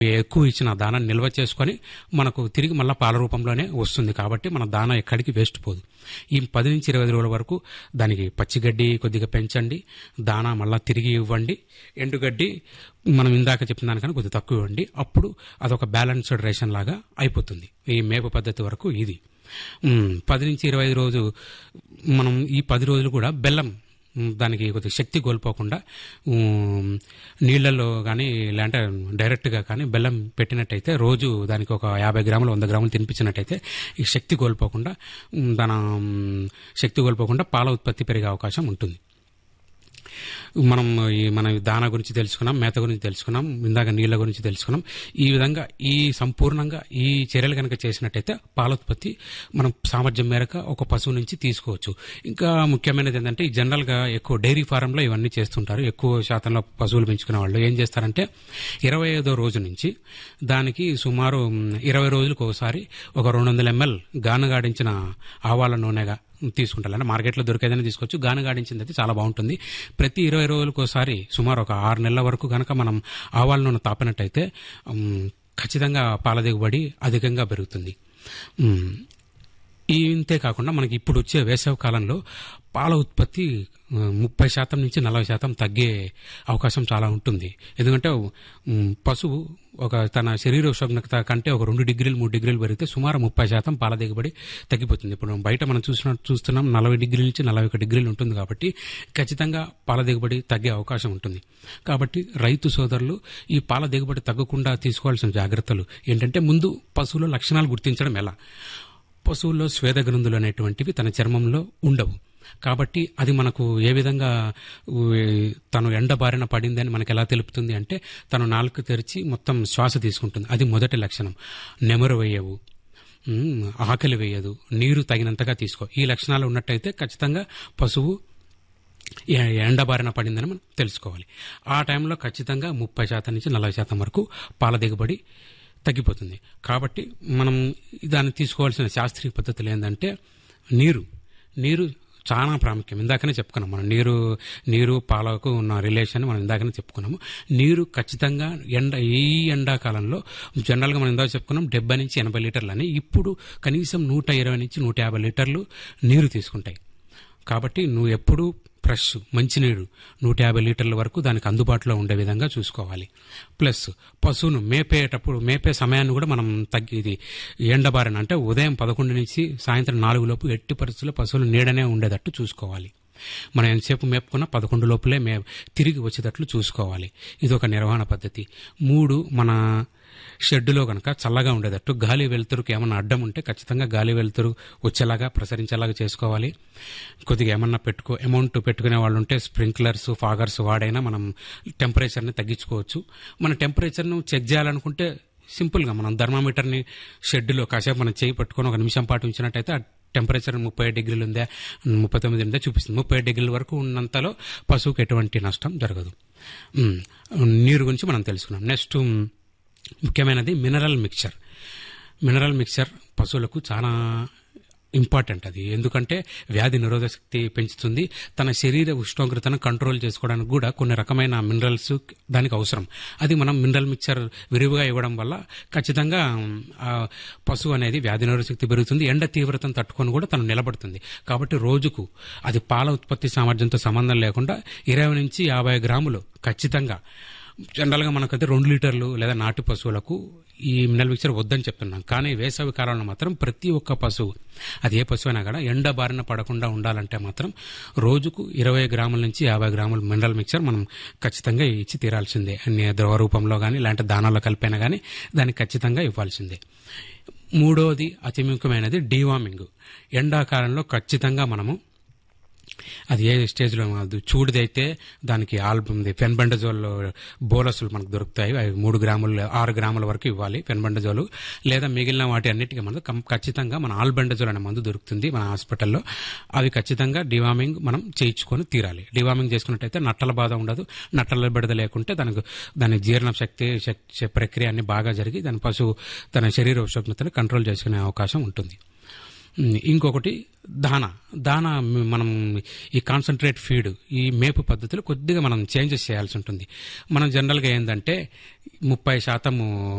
ఎక్కువ ఇచ్చిన దానా నిల్వ చేసుకొని మనకు తిరిగి మళ్ళీ పాల రూపంలోనే వస్తుంది కాబట్టి మన దానా ఎక్కడికి వేస్ట్ పోదు ఈ పది నుంచి ఇరవై రోజుల వరకు దానికి పచ్చిగడ్డి కొద్దిగా పెంచండి దానా మళ్ళీ తిరిగి ఇవ్వండి ఎండుగడ్డి మనం ఇందాక చెప్పిన దానికన్నా కొద్దిగా తక్కువ ఇవ్వండి అప్పుడు అదొక బ్యాలెన్స్డ్ రేషన్ లాగా అయిపోతుంది ఈ మేపు పద్ధతి వరకు ఇది ఉమ్, పది నుంచి ఇరవై ఐదు రోజు మనం ఈ పది రోజులు కూడా బెల్లం ఉమ్, దానికి కొద్దిగా శక్తి కోల్పోకుండా ఉమ్, నీళ్లలో కానీ లేదంటే డైరెక్ట్గా కానీ బెల్లం పెట్టినట్టయితే రోజు దానికి ఒక యాభై గ్రాములు వంద గ్రాములు తినిపించినట్టయితే ఈ శక్తి కోల్పోకుండా ఉమ్, దాని ఉమ్, శక్తి కోల్పోకుండా పాల ఉత్పత్తి పెరిగే అవకాశం ఉంటుంది మనం ఈ మన దానా గురించి తెలుసుకున్నాం మేత గురించి తెలుసుకున్నాం ఇందాక నీళ్ల గురించి తెలుసుకున్నాం ఈ విధంగా ఈ సంపూర్ణంగా ఈ చర్యలు కనుక చేసినట్టయితే పాలోత్పత్తి మనం సామర్థ్యం మేరకు ఒక పశువు నుంచి తీసుకోవచ్చు ఇంకా ముఖ్యమైనది ఏంటంటే ఈ జనరల్గా ఎక్కువ డైరీ ఫారంలో ఇవన్నీ చేస్తుంటారు ఎక్కువ శాతంలో పశువులు పెంచుకునే వాళ్ళు ఏం చేస్తారంటే ఇరవై ఐదో రోజు నుంచి దానికి సుమారు మ్, ఇరవై రోజులకు ఒకసారి ఒక రెండు వందల ఎంఎల్ గానగాడించిన ఆవాల నూనెగా తీసుకుంటారు అంటే మార్కెట్లో దొరికేదని తీసుకోవచ్చు గానగాడించింది అయితే చాలా బాగుంటుంది ప్రతి ఇరవై రోజులకు ఒకసారి సుమారు ఒక ఆరు నెలల వరకు కనుక మనం ఆవాల నూనె తాపినట్టయితే మ్, ఖచ్చితంగా పాల దిగుబడి అధికంగా పెరుగుతుంది మ్, ఈ ఇంతే కాకుండా మనకి ఇప్పుడు వచ్చే వేసవి కాలంలో పాల ఉత్పత్తి ఆ, ముప్పై శాతం నుంచి నలభై శాతం తగ్గే అవకాశం చాలా ఉంటుంది ఎందుకంటే ఉమ్, పశువు ఒక తన శరీర ఉష్ణోగ్రత కంటే ఒక రెండు డిగ్రీలు మూడు డిగ్రీలు పెరిగితే సుమారు ముప్పై శాతం పాల దిగుబడి తగ్గిపోతుంది ఇప్పుడు బయట మనం చూసిన చూస్తున్నాం నలభై డిగ్రీల నుంచి నలభై ఒక డిగ్రీలు ఉంటుంది కాబట్టి ఖచ్చితంగా పాల దిగుబడి తగ్గే అవకాశం ఉంటుంది కాబట్టి రైతు సోదరులు ఈ పాల దిగుబడి తగ్గకుండా తీసుకోవాల్సిన జాగ్రత్తలు ఏంటంటే ముందు పశువుల లక్షణాలు గుర్తించడం ఎలా పశువుల్లో స్వేద గ్రంథులు అనేటువంటివి తన చర్మంలో ఉండవు కాబట్టి అది మనకు ఏ విధంగా ఊ, తను ఎండ బారిన పడిందని మనకు ఎలా తెలుపుతుంది అంటే తను నాలుక తెరిచి మొత్తం శ్వాస తీసుకుంటుంది అది మొదటి లక్షణం నెమరు వేయవు ఉమ్, ఆకలి వేయదు నీరు తగినంతగా తీసుకో ఈ లక్షణాలు ఉన్నట్టయితే ఖచ్చితంగా పశువు ఎ- ఎండబారిన పడిందని మనం తెలుసుకోవాలి ఆ టైంలో ఖచ్చితంగా ముప్పై శాతం నుంచి నలభై శాతం వరకు పాల దిగుబడి తగ్గిపోతుంది కాబట్టి మనం దాన్ని తీసుకోవాల్సిన శాస్త్రీయ పద్ధతులు ఏంటంటే నీరు నీరు చాలా ప్రాముఖ్యం ఇందాకనే చెప్పుకున్నాం మనం నీరు నీరు పాలకు ఉన్న రిలేషన్ మనం ఇందాకనే చెప్పుకున్నాము నీరు ఖచ్చితంగా ఎండ ఈ ఎండాకాలంలో జనరల్గా మనం ఇందాక చెప్పుకున్నాం డెబ్బై నుంచి ఎనభై లీటర్లు అని ఇప్పుడు కనీసం నూట ఇరవై నుంచి నూట యాభై లీటర్లు నీరు తీసుకుంటాయి కాబట్టి నువ్వు ఎప్పుడూ ఫ్రెష్ మంచినీరు నూట యాభై లీటర్ల వరకు దానికి అందుబాటులో ఉండే విధంగా చూసుకోవాలి ప్లస్ పశువును మేపేటప్పుడు మేపే సమయాన్ని కూడా మనం తగ్గి ఇది ఎండబారిన అంటే ఉదయం పదకొండు నుంచి సాయంత్రం నాలుగు లోపు ఎట్టి పరిస్థితుల్లో పశువులు నీడనే ఉండేటట్టు చూసుకోవాలి మనం ఎంతసేపు మేపుకున్నా పదకొండు లోపలే మే తిరిగి వచ్చేటట్లు చూసుకోవాలి ఇది ఒక నిర్వహణ పద్ధతి మూడు మన షెడ్డులో కనుక చల్లగా ఉండేటట్టు గాలి వెలుతురుకి ఏమన్నా అడ్డం ఉంటే ఖచ్చితంగా గాలి వెలుతురు వచ్చేలాగా ప్రసరించేలాగా చేసుకోవాలి కొద్దిగా ఏమన్నా పెట్టుకో అమౌంట్ పెట్టుకునే వాళ్ళు ఉంటే స్ప్రింక్లర్స్ ఫాగర్స్ వాడైనా మనం టెంపరేచర్ని తగ్గించుకోవచ్చు మన టెంపరేచర్ను చెక్ చేయాలనుకుంటే సింపుల్గా మనం థర్మామీటర్ని షెడ్డులో కాసేపు మనం చేయి పట్టుకొని ఒక నిమిషం పాటు ఉంచినట్టయితే ఆ టెంపరేచర్ ముప్పై డిగ్రీలు ఉందా ముప్పై తొమ్మిది ఉందా చూపిస్తుంది ముప్పై డిగ్రీల వరకు ఉన్నంతలో పశువుకి ఎటువంటి నష్టం జరగదు ఉమ్, నీరు గురించి మనం తెలుసుకున్నాం నెక్స్ట్ ఉమ్, ముఖ్యమైనది మినరల్ మిక్చర్ మినరల్ మిక్చర్ పశువులకు చాలా ఇంపార్టెంట్ అది ఎందుకంటే వ్యాధి నిరోధక శక్తి పెంచుతుంది తన శరీర ఉష్ణోగ్రతను కంట్రోల్ చేసుకోవడానికి కూడా కొన్ని రకమైన మినరల్స్ దానికి అవసరం అది మనం మినరల్ మిక్చర్ విరివిగా ఇవ్వడం వల్ల ఖచ్చితంగా ఆ పశువు అనేది వ్యాధి నిరోధక శక్తి పెరుగుతుంది ఎండ తీవ్రతను తట్టుకొని కూడా తను నిలబడుతుంది కాబట్టి రోజుకు అది పాల ఉత్పత్తి సామర్థ్యంతో సంబంధం లేకుండా ఇరవై నుంచి యాభై గ్రాములు ఖచ్చితంగా జనరల్గా మనకైతే రెండు లీటర్లు లేదా నాటు పశువులకు ఈ మినరల్ మిక్చర్ వద్దని చెప్తున్నాం కానీ వేసవి కాలంలో మాత్రం ప్రతి ఒక్క పశువు అది ఏ పశువు అయినా కూడా ఎండ బారిన పడకుండా ఉండాలంటే మాత్రం రోజుకు ఇరవై గ్రాముల నుంచి యాభై గ్రాముల మినరల్ మిక్చర్ మనం ఖచ్చితంగా ఇచ్చి తీరాల్సిందే అన్ని ద్రవ రూపంలో కానీ ఇలాంటి దానాల్లో కలిపైనా కానీ దానికి ఖచ్చితంగా ఇవ్వాల్సిందే మూడోది అతి ముఖ్యమైనది డీవార్మింగ్ ఎండాకాలంలో ఖచ్చితంగా మనము అది ఏ స్టేజ్లో అది చూడిదైతే దానికి ఆల్బమ్ ఫెన్బండజోల్ బోలసులు మనకు దొరుకుతాయి అవి మూడు గ్రాములు ఆరు గ్రాముల వరకు ఇవ్వాలి ఫెన్బండజోలు లేదా మిగిలిన వాటి అన్నిటికీ మనకు కం- ఖచ్చితంగా మన ఆల్బెండజోల్ అనే మందు దొరుకుతుంది మన హాస్పిటల్లో అవి ఖచ్చితంగా డివార్మింగ్ మనం చేయించుకొని తీరాలి డివార్మింగ్ చేసుకున్నట్టయితే నట్టల బాధ ఉండదు నట్టల బిడద లేకుంటే దానికి దాని జీర్ణ శక్తి శక్- ప్రక్రియ అన్ని బాగా జరిగి దాని పశువు తన శరీర ఉష్ణోగ్రతను కంట్రోల్ చేసుకునే అవకాశం ఉంటుంది ఉమ్, ఇంకొకటి దానా దానా మ్, మనం ఈ కాన్సన్ట్రేట్ ఫీడ్ ఈ మేపు పద్ధతిలో కొద్దిగా మనం చేంజెస్ చేయాల్సి ఉంటుంది మనం జనరల్గా ఏంటంటే ముప్పై శాతము